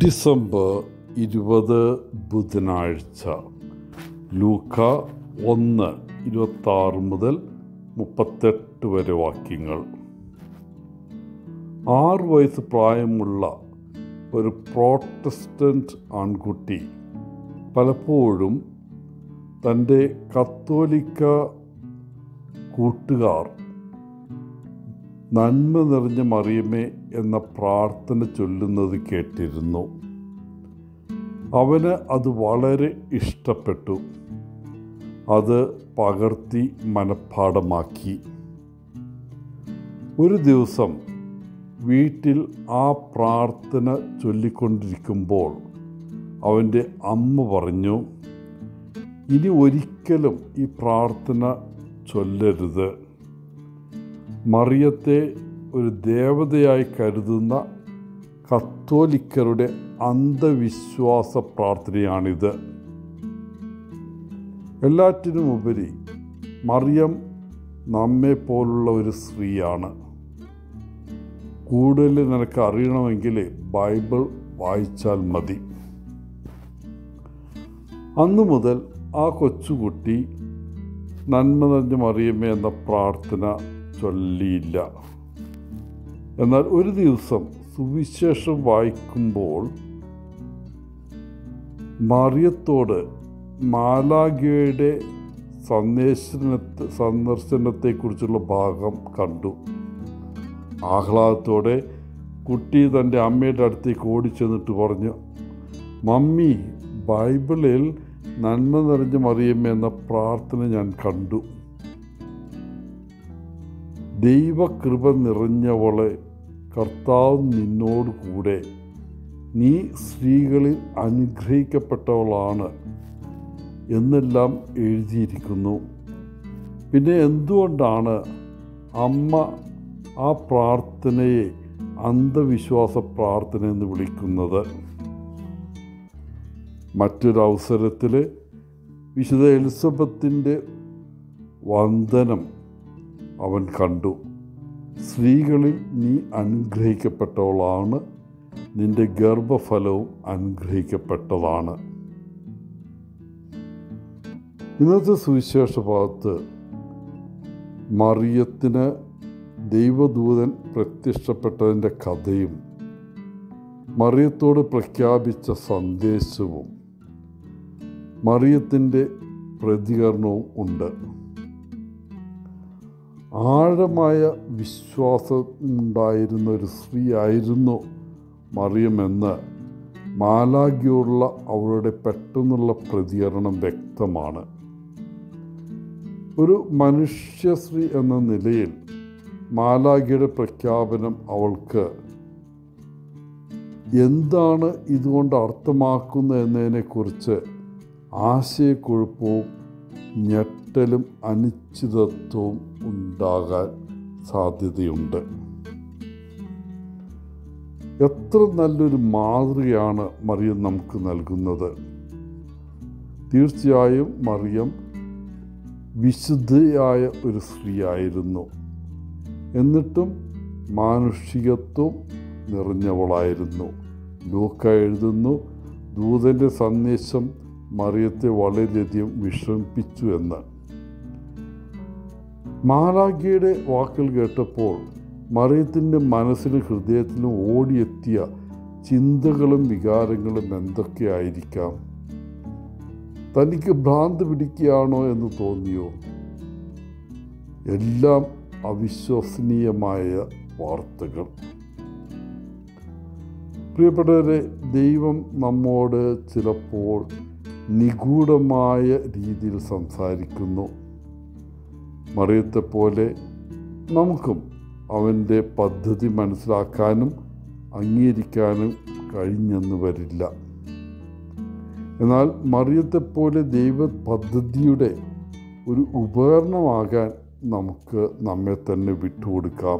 December ഇരുപത് ബുധനാഴ്ച ലൂക്ക ഒന്ന് ഇരുപത്താറ് മുതൽ മുപ്പത്തെട്ട് വരെ വാക്യങ്ങൾ ആറ് വയസ്സ് പ്രായമുള്ള ഒരു പ്രോട്ടസ്റ്റൻ്റ് ആൺകുട്ടി പലപ്പോഴും തൻ്റെ കത്തോലിക്ക കൂട്ടുകാർ നന്മ നിറഞ്ഞ മറിയമേ എന്ന പ്രാർത്ഥന ചൊല്ലുന്നത് കേട്ടിരുന്നു അവന് അത് വളരെ ഇഷ്ടപ്പെട്ടു അത് പകർത്തി മനഃപ്പാടമാക്കി ഒരു ദിവസം വീട്ടിൽ ആ പ്രാർത്ഥന ചൊല്ലിക്കൊണ്ടിരിക്കുമ്പോൾ അവൻ്റെ അമ്മ പറഞ്ഞു ഇനി ഒരിക്കലും ഈ പ്രാർത്ഥന ചൊല്ലരുത് മറിയത്തെ ഒരു ദേവതയായി കരുതുന്ന കത്തോലിക്കരുടെ അന്ധവിശ്വാസ പ്രാർത്ഥനയാണിത് എല്ലാറ്റിനുമുപരി മറിയം നമ്മെ പോലുള്ള ഒരു സ്ത്രീയാണ് കൂടുതൽ നിനക്ക് അറിയണമെങ്കിൽ ബൈബിൾ വായിച്ചാൽ മതി അന്നു മുതൽ ആ കൊച്ചുകുട്ടി നന്മ നിറഞ്ഞ മറിയമേ എന്ന പ്രാർത്ഥന ചൊല്ലിയില്ല എന്നാൽ ഒരു ദിവസം സുവിശേഷം വായിക്കുമ്പോൾ മറിയത്തോട് മാലാഖയുടെ സന്ദേശനത്തെ സന്ദർശനത്തെക്കുറിച്ചുള്ള ഭാഗം കണ്ടു ആഹ്ലാദത്തോടെ കുട്ടി തൻ്റെ അമ്മയുടെ അടുത്തേക്ക് ഓടിച്ചെന്നിട്ട് പറഞ്ഞു മമ്മി ബൈബിളിൽ നന്മ നിറഞ്ഞ മറിയമ്മ എന്ന പ്രാർത്ഥന ഞാൻ കണ്ടു ദൈവകൃപ നിറഞ്ഞവളെ കർത്താവ് നിന്നോട് കൂടെ നീ സ്ത്രീകളിൽ അനുഗ്രഹിക്കപ്പെട്ടവളാണ് എന്നെല്ലാം എഴുതിയിരിക്കുന്നു പിന്നെ എന്തുകൊണ്ടാണ് അമ്മ ആ പ്രാർത്ഥനയെ അന്ധവിശ്വാസ പ്രാർത്ഥന എന്ന് വിളിക്കുന്നത് മറ്റൊരവസരത്തിൽ വിശുദ്ധ എലിസബത്തിൻ്റെ വന്ദനം അവൻ കണ്ടു സ്ത്രീകളിൽ നീ അനുഗ്രഹിക്കപ്പെട്ടവളാണ് നിന്റെ ഗർഭഫലവും അനുഗ്രഹിക്കപ്പെട്ടതാണ് ഇന്നത്തെ സുവിശേഷ ഭാഗത്ത് മറിയത്തിന് ദൈവദൂതൻ പ്രത്യക്ഷപ്പെട്ടതിൻ്റെ കഥയും മറിയത്തോട് പ്രഖ്യാപിച്ച സന്ദേശവും മറിയത്തിൻ്റെ പ്രതികരണവും ഉണ്ട് ആഴമായ വിശ്വാസം ഉണ്ടായിരുന്ന ഒരു സ്ത്രീ ആയിരുന്നു മറിയമെന്ന് മാലാഖിയുള്ള അവളുടെ പെട്ടെന്നുള്ള പ്രതികരണം വ്യക്തമാണ് ഒരു മനുഷ്യശ്രീ എന്ന നിലയിൽ മാലാഖിയുടെ പ്രഖ്യാപനം അവൾക്ക് എന്താണ് ഇതുകൊണ്ട് അർത്ഥമാക്കുന്നത് എന്നതിനെക്കുറിച്ച് ആശയക്കുഴപ്പവും ഞെട്ടലും അനിശ്ചിതത്വവും ഉണ്ടാകാൻ സാധ്യതയുണ്ട് എത്ര നല്ലൊരു മാതൃകയാണ് മറിയം നമുക്ക് നൽകുന്നത് തീർച്ചയായും മറിയം വിശുദ്ധയായ ഒരു സ്ത്രീയായിരുന്നു എന്നിട്ടും മാനുഷികത്വം നിറഞ്ഞവളായിരുന്നു ലൂക്ക എഴുതുന്നു ദൂതൻ്റെ സന്ദേശം മറിയത്തെ വളരെയധികം വിഷമിപ്പിച്ചു എന്ന് മാലാഖിയുടെ വാക്കുകൾ കേട്ടപ്പോൾ മറിയത്തിൻ്റെ മനസ്സിലും ഹൃദയത്തിലും ഓടിയെത്തിയ ചിന്തകളും വികാരങ്ങളും എന്തൊക്കെയായിരിക്കാം തനിക്ക് ഭ്രാന്ത് പിടിക്കുകയാണോ എന്ന് തോന്നിയോ എല്ലാം അവിശ്വസനീയമായ വാർത്തകൾ പ്രിയപ്പെട്ടവരെ ദൈവം നമ്മോട് ചിലപ്പോൾ നിഗൂഢമായ രീതിയിൽ സംസാരിക്കുന്നു മറിയത്തെപ്പോലെ നമുക്കും അവൻ്റെ പദ്ധതി മനസ്സിലാക്കാനും അംഗീകരിക്കാനും കഴിഞ്ഞെന്ന് വരില്ല എന്നാൽ മറിയത്തെപ്പോലെ ദൈവ പദ്ധതിയുടെ ഒരു ഉപകരണമാകാൻ നമുക്ക് നമ്മെ തന്നെ വിട്ടുകൊടുക്കാം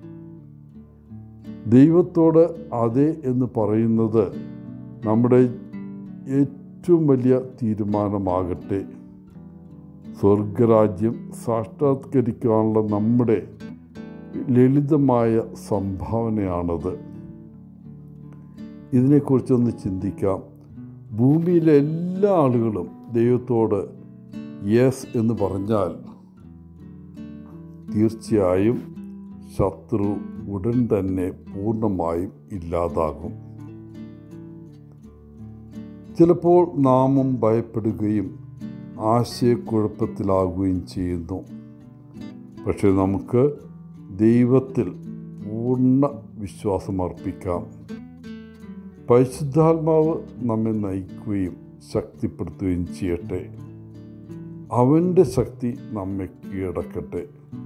ദൈവത്തോട് അതെ എന്ന് പറയുന്നത് നമ്മുടെ ഏറ്റവും വലിയ തീരുമാനമാകട്ടെ സ്വർഗരാജ്യം സാക്ഷാത്കരിക്കാനുള്ള നമ്മുടെ ലളിതമായ സംഭാവനയാണത് ഇതിനെക്കുറിച്ചൊന്ന് ചിന്തിക്കാം ഭൂമിയിലെ എല്ലാ ആളുകളും ദൈവത്തോട് യെസ് എന്ന് പറഞ്ഞാൽ തീർച്ചയായും ശത്രു ഉടൻ തന്നെ പൂർണ്ണമായും ഇല്ലാതാകും ചിലപ്പോൾ നാമും ഭയപ്പെടുകയും ആശയക്കുഴപ്പത്തിലാകുകയും ചെയ്യുന്നു പക്ഷെ നമുക്ക് ദൈവത്തിൽ പൂർണ്ണ വിശ്വാസം അർപ്പിക്കാം പരിശുദ്ധാത്മാവ് നമ്മെ നയിക്കുകയും ശക്തിപ്പെടുത്തുകയും ചെയ്യട്ടെ അവൻ്റെ ശക്തി നമ്മെ കീഴടക്കട്ടെ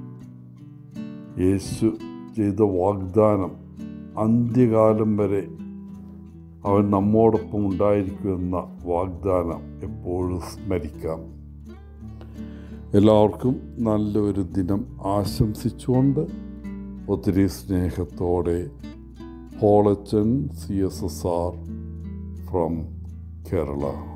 യേശു ചെയ്ത വാഗ്ദാനം അന്ത്യകാലം വരെ അവൻ നമ്മോടൊപ്പം ഉണ്ടായിരിക്കുമെന്ന വാഗ്ദാനം എപ്പോഴും സ്മരിക്കാം എല്ലാവർക്കും നല്ലൊരു ദിനം ആശംസിച്ചുകൊണ്ട് ഒത്തിരി സ്നേഹത്തോടെ Polachan C S S R from Kerala